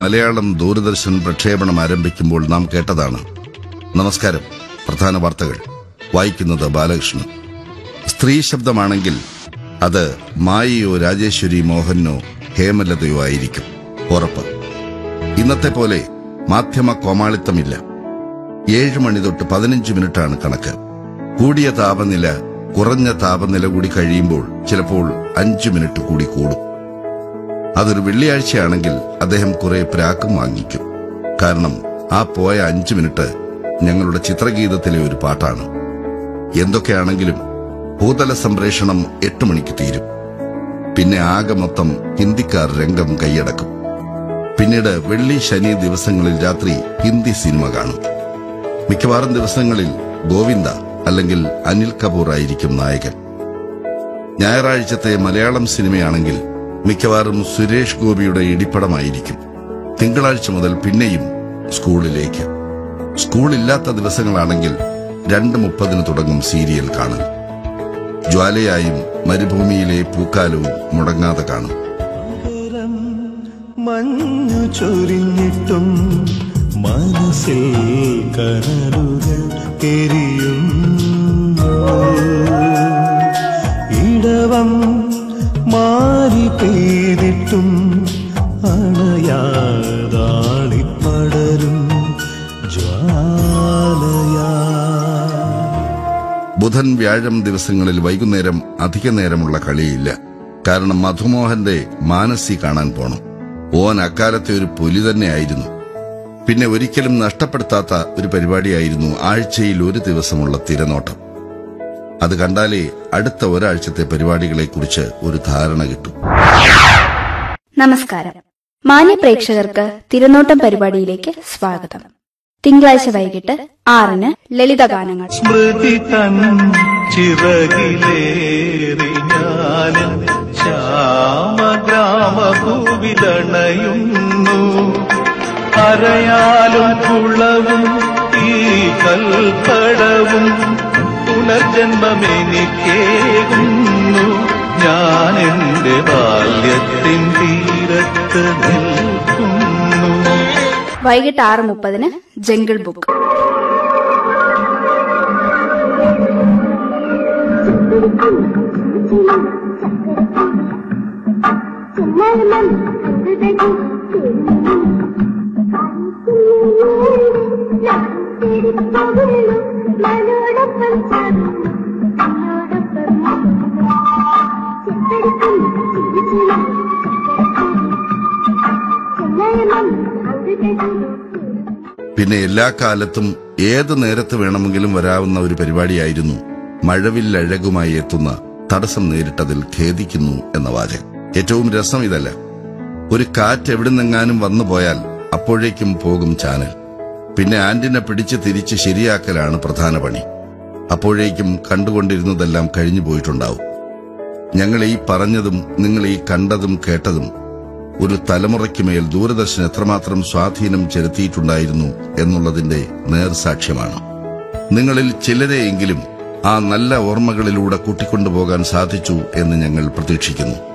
മലയാളം ദൂരദർശൻ പ്രക്ഷേപണം ആരംഭിക്കുമ്പോൾ നാം കേട്ടതാണ് നമസ്കാരം പ്രധാന വാർത്തകൾ വായിക്കുന്നത് ബാലകൃഷ്ണൻ സ്ത്രീ ശബ്ദമാണെങ്കിൽ അത് മായയോ രാജേശ്വരി മോഹനോ ഹേമലതയോ ആയിരിക്കും ഉറപ്പ് ഇന്നത്തെ പോലെ മാധ്യമ കോമാളിത്തമില്ല ഏഴ് മണി തൊട്ട് പതിനഞ്ച് മിനിറ്റാണ് കണക്ക് കൂടിയ താപനില കുറഞ്ഞ താപനില കൂടി കഴിയുമ്പോൾ ചിലപ്പോൾ അഞ്ചു മിനിറ്റ് കൂടി കൂടും അതൊരു വെള്ളിയാഴ്ചയാണെങ്കിൽ അദ്ദേഹം കുറെ പ്രാക്കും വാങ്ങിക്കും കാരണം ആ പോയ അഞ്ചു മിനിറ്റ് ഞങ്ങളുടെ ചിത്രഗീതത്തിലെ ഒരു പാട്ടാണ് എന്തൊക്കെയാണെങ്കിലും ഭൂതല സംപ്രേഷണം എട്ട് മണിക്ക് തീരും പിന്നെ ആകെ മൊത്തം ഹിന്ദിക്കാർ രംഗം കൈയടക്കും പിന്നീട് വെള്ളി ശനി ദിവസങ്ങളിൽ രാത്രി ഹിന്ദി സിനിമ കാണും മിക്കവാറും ദിവസങ്ങളിൽ ഗോവിന്ദ അല്ലെങ്കിൽ അനിൽ കപൂർ ആയിരിക്കും നായകൻ ഞായറാഴ്ചത്തെ മലയാളം സിനിമയാണെങ്കിൽ മിക്കവാറും സുരേഷ് ഗോപിയുടെ ഇടിപ്പടമായിരിക്കും തിങ്കളാഴ്ച മുതൽ പിന്നെയും സ്കൂളിലേക്ക് സ്കൂളില്ലാത്ത ദിവസങ്ങളാണെങ്കിൽ രണ്ട് മുപ്പതിന് തുടങ്ങും സീരിയൽ കാണൽ ജ്വാലയായും മരുഭൂമിയിലെ പൂക്കാലവും മുടങ്ങാതെ കാണും പകരം മഞ്ഞു ചൊരിഞ്ഞിട്ടും മനസ്സിൽ കനലുകൾ എരിയുന്നു ഇടവം മാറി പെയ്തിട്ടും അണയാതാളിപ്പടരും ജ്വാലയാ ബുധൻ വ്യാഴം ദിവസങ്ങളിൽ വൈകുന്നേരം അധിക നേരമുള്ള കളിയില്ല കാരണം മധുമോഹന്റെ മാനസി കാണാൻ പോണം ഓൻ അക്കാലത്തെ ഒരു പുലി തന്നെയായിരുന്നു പിന്നെ ഒരിക്കലും നഷ്ടപ്പെടുത്താത്ത ഒരു പരിപാടിയായിരുന്നു ആഴ്ചയിൽ ഒരു ദിവസമുള്ള തിരനോട്ടം അത് കണ്ടാലേ അടുത്ത ഒരാഴ്ചത്തെ പരിപാടികളെക്കുറിച്ച് ഒരു ധാരണ കിട്ടും നമസ്കാരം മാന്യ പ്രേക്ഷകർക്ക് തിരുനോട്ടം പരിപാടിയിലേക്ക് സ്വാഗതം തിങ്കളാഴ്ച വൈകിട്ട് ആറിന് ലളിതഗാനങ്ങൾ സ്മൃതി തൻ ചിറകിലേറി ഞാനും ശ്യാമഗ്രാമഭൂവിലണയുന്നു അരയാലും കുളവും ഈ കൽപ്പടവും പുനർജന്മമെനിക്കേകുന്നു ഞാൻ എന്റെ ബാല്യത്തിൻ തീരത്ത് നിൽക്കുന്നു വൈകിട്ട് ആറ് മുപ്പതിന് ജംഗിൾ ബുക്ക് പിന്നെ എല്ലാ കാലത്തും ഏത് നേരത്ത് വേണമെങ്കിലും വരാവുന്ന ഒരു പരിപാടിയായിരുന്നു മഴവില്ലഴകുമായി എത്തുന്ന തടസ്സം നേരിട്ടതിൽ ഖേദിക്കുന്നു എന്ന വാചകം ഏറ്റവും രസം ഇതല്ല ഒരു കാറ്റ് എവിടുന്നെങ്ങാനും വന്നു പോയാൽ അപ്പോഴേക്കും പോകും ചാനൽ പിന്നെ ആന്റിനെ പിടിച്ച് തിരിച്ച് ശരിയാക്കലാണ് പ്രധാന പണി അപ്പോഴേക്കും കണ്ടുകൊണ്ടിരുന്നതെല്ലാം കഴിഞ്ഞു പോയിട്ടുണ്ടാവും ഞങ്ങൾ ഈ പറഞ്ഞതും നിങ്ങൾ ഈ കണ്ടതും കേട്ടതും ഒരു തലമുറയ്ക്കുമേൽ ദൂരദർശൻ എത്രമാത്രം സ്വാധീനം ചെലുത്തിയിട്ടുണ്ടായിരുന്നു എന്നുള്ളതിന്റെ നേർസാക്ഷ്യമാണ് നിങ്ങളിൽ ചിലരെയെങ്കിലും ആ നല്ല ഓർമ്മകളിലൂടെ കൂട്ടിക്കൊണ്ടുപോകാൻ സാധിച്ചു എന്ന് ഞങ്ങൾ പ്രതീക്ഷിക്കുന്നു